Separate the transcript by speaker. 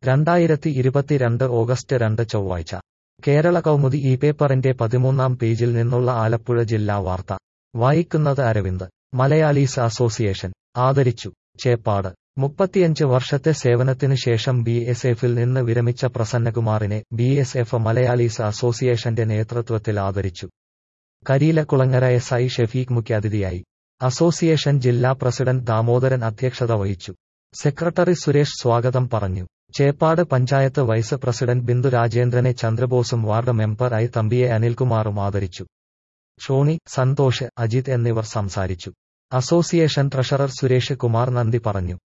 Speaker 1: രണ്ടായിരത്തി ഇരുപത്തിരണ്ട് ഓഗസ്റ്റ് രണ്ട് ചൊവ്വാഴ്ച കേരള കൗമുദി ഈ പേപ്പറിന്റെ പതിമൂന്നാം പേജിൽ നിന്നുള്ള ആലപ്പുഴ ജില്ലാ വാർത്ത വായിക്കുന്നത് അരവിന്ദ് മലയാളീസ് അസോസിയേഷൻ ആദരിച്ചു ചേപ്പാട് മുപ്പത്തിയഞ്ച് വർഷത്തെ സേവനത്തിന് ശേഷം ബി എസ് എഫിൽ നിന്ന് വിരമിച്ച പ്രസന്നകുമാറിനെ ബി എസ് എഫ് മലയാളീസ് അസോസിയേഷന്റെ നേതൃത്വത്തിൽ ആദരിച്ചു കരിയിലക്കുളങ്ങര എസ് ഐ ഷെഫീഖ് മുഖ്യാതിഥിയായി അസോസിയേഷൻ ജില്ലാ പ്രസിഡന്റ് ദാമോദരൻ അധ്യക്ഷത വഹിച്ചു സെക്രട്ടറി സുരേഷ് സ്വാഗതം പറഞ്ഞു ചേപ്പാട് പഞ്ചായത്ത് വൈസ് പ്രസിഡന്റ് ബിന്ദു രാജേന്ദ്രനെ ചന്ദ്രബോസും വാർഡ് മെമ്പർ ഐ തമ്പിയെ അനിൽകുമാറും ആദരിച്ചു ഷോണി സന്തോഷ് അജിത് എന്നിവർ സംസാരിച്ചു അസോസിയേഷൻ ട്രഷറർ സുരേഷ് കുമാർ നന്ദി പറഞ്ഞു